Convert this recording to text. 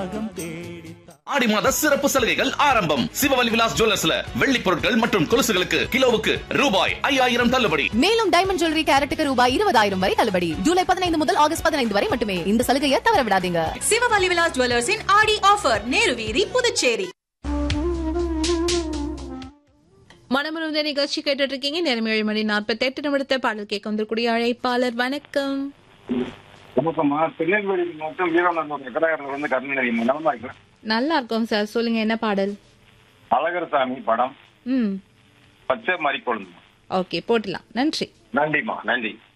ராகம் தேடி ஆடி மாத சிறப்பு சலுகைகள் ஆரம்பம் சிவவலி விலாஸ் ஜுவல்லர்ஸ்ல வெள்ளி பொருட்கள் மற்றும் கொலுசுகளுக்கு கிலோவுக்கு ரூபாய் ஐயாயிரம் தள்ளுபடி மேலும் டைமண்ட் ஜுவல்லரி கேரட்டுக்கு ரூபாய் இருபதாயிரம் வரை தள்ளுபடி ஜூலை பதினைந்து முதல் ஆகஸ்ட் பதினைந்து வரை மட்டுமே இந்த சலுகையை தவற விடாதீங்க சிவவலி விலாஸ் ஜுவல்லர்ஸின் ஆடி ஆஃபர் நேரு வீதி புதுச்சேரி மனமுருந்த நிகழ்ச்சி கேட்டுட்டு இருக்கீங்க நேரம் ஏழு மணி நாற்பத்தி எட்டு நிமிடத்தை பாடல் கேட்க வந்திருக்கூடிய அழைப்பாளர் வணக்கம் வணக்கம்மா திருநெல்வேலி மாவட்டம் வீரநந்தூர் கடற்கரை வந்து கருணநிதி நலமா இருக்கிறேன் நல்லா இருக்கும் சார் சொல்லுங்க என்ன பாடல் அழகர் சாமி படம் ம் பச்சை மறிக்கொழுந்து ஓகே போட்டுலாம் நன்றி நன்றிம்மா நன்றி